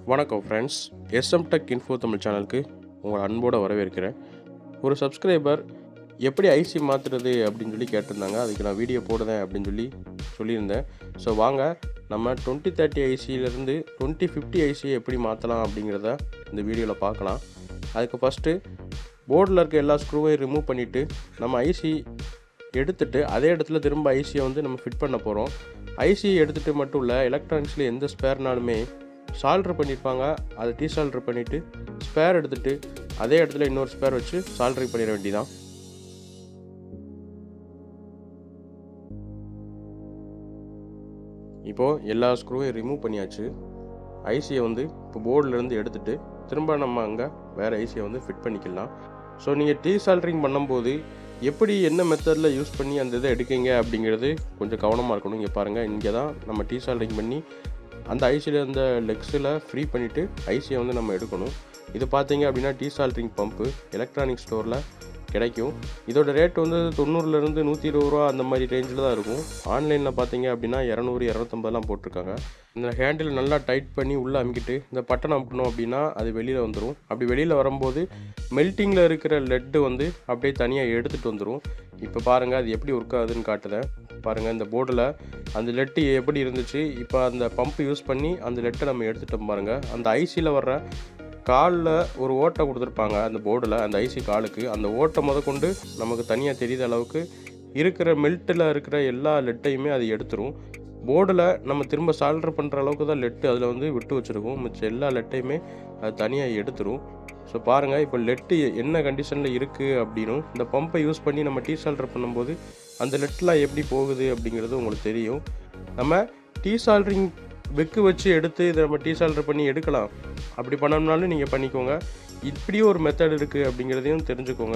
வணக்கம் friends SM tech info Tamil சேனலுக்கு உங்களை அன்போடு வரவேற்கிறேன் ஒரு சப்ஸ்கிரைபர் எப்படி ஐசி மாற்றுறது அப்படின்னு சொல்லி கேட்டிருந்தாங்க அதுக்கு நான் வீடியோ போடுறேன் அப்படின்னு சொல்லி சொல்லியிருந்தேன் ஸோ வாங்க நம்ம டுவெண்ட்டி தேர்ட்டி ஐசியிலேருந்து டுவெண்ட்டி ஃபிஃப்டி ஐசியை எப்படி மாற்றலாம் அப்படிங்கிறத இந்த வீடியோவில் பார்க்கலாம் அதுக்கு ஃபஸ்ட்டு போர்டில் இருக்க எல்லா ஸ்க்ரூவையும் ரிமூவ் பண்ணிவிட்டு நம்ம ஐசி எடுத்துட்டு அதே இடத்துல திரும்ப ஐசியை வந்து நம்ம ஃபிட் பண்ண போகிறோம் ஐசி எடுத்துகிட்டு மட்டும் இல்லை எலக்ட்ரானிக்ஸில் எந்த ஸ்பேர்னாலுமே சால்ட்ரு பண்ணியிருப்பாங்க அதை டீ சால்ட்ரு பண்ணிவிட்டு ஸ்பேர் எடுத்துகிட்டு அதே இடத்துல இன்னொரு ஸ்பேர் வச்சு சால்ட்ரி பண்ணிட வேண்டியதான் இப்போது எல்லா ஸ்க்ரூவையும் ரிமூவ் பண்ணியாச்சு ஐசியை வந்து இப்போ போர்டிலேருந்து எடுத்துகிட்டு திரும்ப நம்ம அங்கே வேறு ஐசியை வந்து ஃபிட் பண்ணிக்கலாம் ஸோ நீங்கள் டீ சால்ட்ரிங் பண்ணும்போது எப்படி என்ன மெத்தடில் யூஸ் பண்ணி அந்த இதை எடுக்கீங்க அப்படிங்கிறது கொஞ்சம் கவனமாக இருக்கணும் இங்கே பாருங்கள் இங்கே தான் நம்ம டீ சால்ட்ரிங் பண்ணி அந்த ஐசியில் இருந்த லெக்ஸில் ஃப்ரீ பண்ணிவிட்டு ஐசியை வந்து நம்ம எடுக்கணும் இது பார்த்தீங்க அப்படின்னா டீ சால்ட்ரிங் பம்பு எலக்ட்ரானிக் ஸ்டோரில் கிடைக்கும் இதோட ரேட் வந்து தொண்ணூறுலேருந்து நூற்றி இருபது ரூபா அந்த மாதிரி ரேஞ்சில் தான் இருக்கும் ஆன்லைனில் பார்த்தீங்க அப்படின்னா இரநூறு இரநூத்தம்பதுலாம் போட்டிருக்காங்க இந்த ஹேண்டில் நல்லா டைட் பண்ணி உள்ளே அமுக்கிட்டு இந்த பட்டன் அமுக்கணும் அப்படின்னா அது வெளியில் வந்துடும் அப்படி வெளியில் வரும்போது மெல்ட்டிங்கில் இருக்கிற லெட்டு வந்து அப்படியே தனியாக எடுத்துகிட்டு வந்துடும் இப்போ பாருங்கள் அது எப்படி ஒர்க் ஆகுதுன்னு காட்டுதேன் பாருங்கள் இந்த போர்டில் அந்த லெட்டு எப்படி இருந்துச்சு இப்போ அந்த பம்ப் யூஸ் பண்ணி அந்த லெட்டை நம்ம எடுத்துட்டோம் பாருங்கள் அந்த ஐசியில் வர்ற காலில் ஒரு ஓட்டை கொடுத்துருப்பாங்க அந்த போர்டில் அந்த ஐசி காலுக்கு அந்த ஓட்டை முத கொண்டு நமக்கு தனியாக தெரியுத அளவுக்கு இருக்கிற மெல்ட்டில் இருக்கிற எல்லா லெட்டையுமே அது எடுத்துரும் போர்டில் நம்ம திரும்ப சால்டர் பண்ணுற அளவுக்கு தான் லெட்டு அதில் வந்து விட்டு வச்சுருக்கோம் மிச்சம் எல்லா லெட்டையுமே அது தனியாக எடுத்துரும் ஸோ பாருங்கள் இப்போ லெட்டு என்ன கண்டிஷனில் இருக்குது அப்படின்னும் இந்த பம்பை யூஸ் பண்ணி நம்ம டீ சால்டர் பண்ணும்போது அந்த லெட்லாம் எப்படி போகுது அப்படிங்கிறது உங்களுக்கு தெரியும் நம்ம டீ சால்ட்ரிங் வெக்கு வச்சு எடுத்து இதை நம்ம டீ சால்டர் பண்ணி எடுக்கலாம் அப்படி பண்ணோம்னாலும் நீங்கள் பண்ணிக்கோங்க இப்படியும் ஒரு மெத்தட் இருக்குது அப்படிங்கிறதையும் தெரிஞ்சுக்கோங்க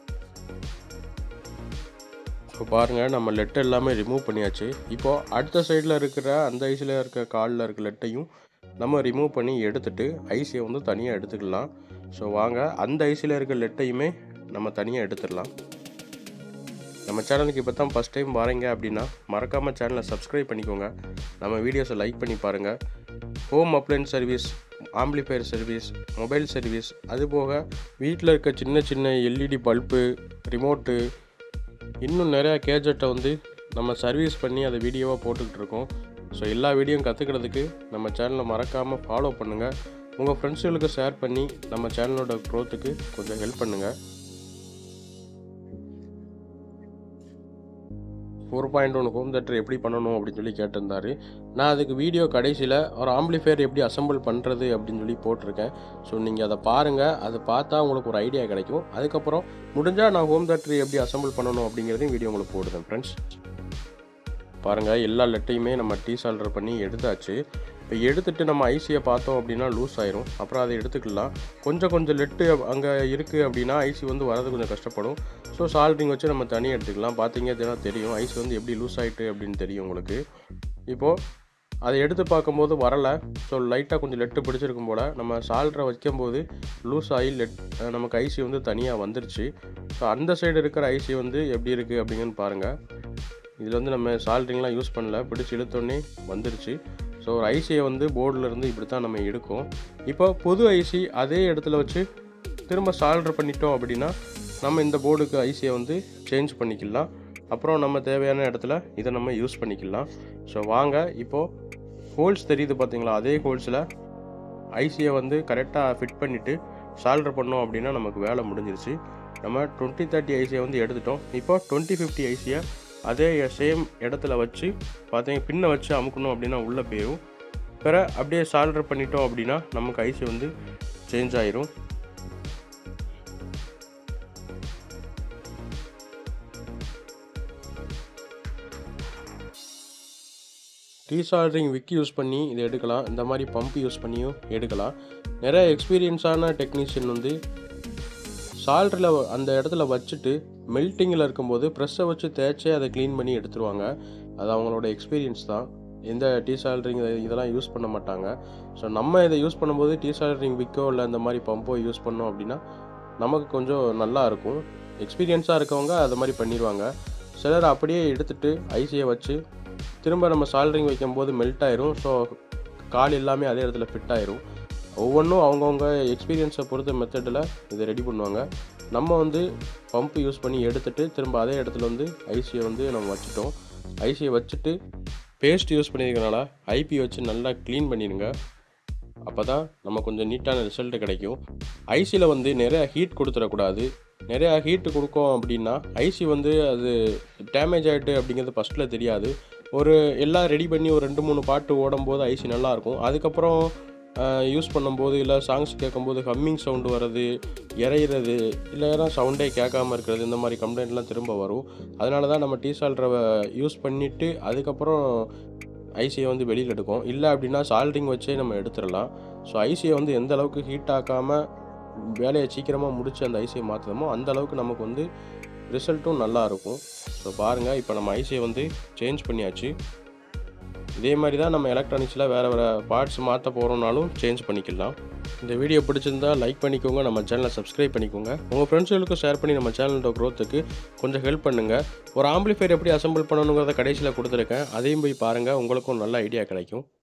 ஸோ பாருங்கள் நம்ம லெட்டை எல்லாமே ரிமூவ் பண்ணியாச்சு இப்போது அடுத்த சைடில் இருக்கிற அந்த ஐசியில் இருக்க காலில் இருக்க லெட்டையும் நம்ம ரிமூவ் பண்ணி எடுத்துட்டு ஐசியை வந்து தனியாக எடுத்துக்கலாம் ஸோ வாங்க அந்த ஐசியில் இருக்க லெட்டையுமே நம்ம தனியாக எடுத்துடலாம் நம்ம சேனலுக்கு இப்போ தான் ஃபஸ்ட் டைம் வரீங்க அப்படின்னா மறக்காமல் சேனலை சப்ஸ்கிரைப் பண்ணிக்கோங்க நம்ம வீடியோஸை லைக் பண்ணி பாருங்கள் home appliance service amplifier service mobile service அதுபோக வீட்டில் இருக்க சின்ன சின்ன எல்இடி பல்பு ரிமோட்டு இன்னும் நிறையா கேஜெட்டை வந்து நம்ம சர்வீஸ் பண்ணி அதை வீடியோவாக போட்டுக்கிட்டு இருக்கோம் ஸோ எல்லா வீடியோவும் கற்றுக்கிறதுக்கு நம்ம சேனலை மறக்காமல் ஃபாலோ பண்ணுங்கள் உங்கள் ஃப்ரெண்ட்ஸுகளுக்கு ஷேர் பண்ணி நம்ம சேனலோட க்ரோத்துக்கு கொஞ்சம் ஹெல்ப் பண்ணுங்கள் four point one home theater எப்படி பண்ணணும் அப்படின்னு சொல்லி கேட்டிருந்தாரு நான் அதுக்கு வீடியோ கடைசியில் ஒரு ஆம்பிளிஃபையர் எப்படி அசம்பிள் பண்ணுறது அப்படின்னு சொல்லி போட்டிருக்கேன் ஸோ நீங்கள் அதை பாருங்கள் அதை பார்த்தா உங்களுக்கு ஒரு ஐடியா கிடைக்கும் அதுக்கப்புறம் முடிஞ்சால் நான் ஹோம் தேட்டர் எப்படி அசம்பிள் பண்ணணும் அப்படிங்கிறதையும் வீடியோ உங்களுக்கு போடுறேன் ஃப்ரெண்ட்ஸ் பாருங்கள் எல்லா லெட்டையுமே நம்ம டீ சால்டர் பண்ணி எடுத்தாச்சு இப்போ எடுத்துகிட்டு நம்ம ஐசியை பார்த்தோம் அப்படின்னா லூஸ் ஆயிரும் அப்புறம் அதை எடுத்துக்கலாம் கொஞ்சம் கொஞ்சம் லெட்டு அங்கே இருக்குது அப்படின்னா ஐசி வந்து வரது கொஞ்சம் கஷ்டப்படும் ஸோ சால்ட்ரிங் வச்சு நம்ம தனியாக எடுத்துக்கலாம் பார்த்தீங்க அப்படின்னா தெரியும் ஐசி வந்து எப்படி லூஸ் ஆகிட்டு அப்படின்னு தெரியும் உங்களுக்கு இப்போது அதை எடுத்து பார்க்கும்போது வரலை ஸோ லைட்டாக கொஞ்சம் லெட்டு பிடிச்சிருக்கும் போல் நம்ம சால்ட்ரை வைக்கும்போது லூஸ் ஆகி லெட் நமக்கு ஐசி வந்து தனியாக வந்துருச்சு ஸோ அந்த சைடு இருக்கிற ஐசி வந்து எப்படி இருக்குது அப்படிங்கன்னு பாருங்கள் இதில் வந்து நம்ம சால்ட்ரிங்லாம் யூஸ் பண்ணல பிடிச்சி இழுத்தோடனே வந்துருச்சு ஸோ ஒரு ஐசியை வந்து போர்டில் இருந்து இப்படி தான் நம்ம எடுக்கும் இப்போ புது ஐசி அதே இடத்துல வச்சு திரும்ப சால்ட்ரு பண்ணிட்டோம் அப்படின்னா நம்ம இந்த போர்டுக்கு ஐசியை வந்து சேஞ்ச் பண்ணிக்கலாம் அப்புறம் நம்ம தேவையான இடத்துல இதை நம்ம யூஸ் பண்ணிக்கலாம் ஸோ வாங்க இப்போது ஹோல்ஸ் தெரியுது பார்த்தீங்களா அதே ஹோல்ஸில் ஐசியை வந்து கரெக்டாக ஃபிட் பண்ணிவிட்டு சால்ட்ரு பண்ணோம் அப்படின்னா நமக்கு வேலை முடிஞ்சிருச்சு நம்ம டுவெண்ட்டி தேர்ட்டி ஐசியை வந்து எடுத்துட்டோம் இப்போ டுவெண்ட்டி ஃபிஃப்டி ஐசியை அதே சேம் இடத்துல வச்சு பார்த்தீங்க பின்னை வச்சு அமுக்கணும் அப்படின்னா உள்ளே போயிடும் பிற அப்படியே சால்டர் பண்ணிட்டோம் அப்படின்னா நமக்கு ஐசி வந்து சேஞ்ச் ஆயிரும் டீ சால்ட்ரிங் விக் யூஸ் பண்ணி இதை எடுக்கலாம் இந்த மாதிரி பம்ப் யூஸ் பண்ணியும் எடுக்கலாம் நிறைய எக்ஸ்பீரியன்ஸான டெக்னீஷியன் வந்து சால்ட்ரில் அந்த இடத்துல வச்சுட்டு மெல்ட்டிங்கில் இருக்கும்போது ப்ரெஷ்ஷை வச்சு தேய்ச்சி அதை க்ளீன் பண்ணி எடுத்துருவாங்க அது அவங்களோட எக்ஸ்பீரியன்ஸ் தான் எந்த டீ சால்ட்ரிங் இதெல்லாம் யூஸ் பண்ண மாட்டாங்க ஸோ நம்ம இதை யூஸ் பண்ணும்போது டீ சால்ட்ரிங் விக்கோ இல்லை இந்த மாதிரி பம்போ யூஸ் பண்ணோம் அப்படின்னா நமக்கு கொஞ்சம் நல்லா இருக்கும் எக்ஸ்பீரியன்ஸாக இருக்கவங்க அதை மாதிரி பண்ணிடுவாங்க சிலர் அப்படியே எடுத்துகிட்டு ஐசியை வச்சு திரும்ப நம்ம சால்ட்ரிங் வைக்கும்போது மெல்ட் ஆயிரும் ஸோ கால் எல்லாமே அதே இடத்துல ஃபிட் ஆயிரும் ஒவ்வொன்றும் அவங்கவுங்க எக்ஸ்பீரியன்ஸை பொறுத்த மெத்தடில் இதை ரெடி பண்ணுவாங்க நம்ம வந்து பம்ப் யூஸ் பண்ணி எடுத்துட்டு திரும்ப அதே இடத்துல வந்து ஐசியை வந்து நம்ம வச்சுட்டோம் ஐசியை வச்சுட்டு பேஸ்ட் யூஸ் பண்ணியிருக்கனால ஐபி வச்சு நல்லா க்ளீன் பண்ணிடுங்க அப்போ தான் நம்ம கொஞ்சம் நீட்டான ரிசல்ட் கிடைக்கும் ஐசியில் வந்து நிறையா ஹீட் கொடுத்துடக்கூடாது நிறையா ஹீட்டு கொடுக்கும் அப்படின்னா ஐசி வந்து அது டேமேஜ் ஆகிட்டு அப்படிங்கிறது ஃபஸ்ட்டில் தெரியாது ஒரு எல்லாம் ரெடி பண்ணி ஒரு ரெண்டு மூணு பாட்டு ஓடும்போது ஐசி நல்லாயிருக்கும் அதுக்கப்புறம் யூஸ் பண்ணும்போது இல்லை சாங்ஸ் கேட்கும்போது ஹம்மிங் சவுண்டு வர்றது இறையிறது இல்லைனா சவுண்டே கேட்காம இருக்கிறது இந்த மாதிரி கம்ப்ளைண்ட்லாம் திரும்ப வரும் அதனால தான் நம்ம டீ சால்ட்ரை யூஸ் பண்ணிவிட்டு அதுக்கப்புறம் ஐசியை வந்து வெளியில் எடுக்கும் இல்லை அப்படின்னா சால்ட்ரிங் வச்சே நம்ம எடுத்துடலாம் ஸோ ஐசியை வந்து எந்த அளவுக்கு ஹீட் ஆக்காமல் வேலையை சீக்கிரமாக முடிச்சு அந்த ஐசியை மாற்றுறோமோ அந்த அளவுக்கு நமக்கு வந்து ரிசல்ட்டும் நல்லா இருக்கும் ஸோ பாருங்கள் இப்போ நம்ம ஐசியை வந்து சேஞ்ச் பண்ணியாச்சு இதே மாதிரி தான் நம்ம எலக்ட்ரானிக்ஸில் வேறு வேறு பார்ட்ஸ் மாற்ற போகிறோம்னாலும் சேஞ்ச் பண்ணிக்கலாம் இந்த வீடியோ பிடிச்சிருந்தா லைக் பண்ணிக்கோங்க நம்ம சேனலை சப்ஸ்கிரைப் பண்ணிக்கோங்க உங்கள் ஃப்ரெண்ட்ஸுகளுக்கும் ஷேர் பண்ணி நம்ம சேனலோட க்ரோத்துக்கு கொஞ்சம் ஹெல்ப் பண்ணுங்கள் ஒரு ஆம்பிளிஃபையர் எப்படி அசம்பிள் பண்ணணுங்கிறத கடைசியில் கொடுத்துருக்கேன் அதையும் போய் பாருங்கள் உங்களுக்கும் நல்ல ஐடியா கிடைக்கும்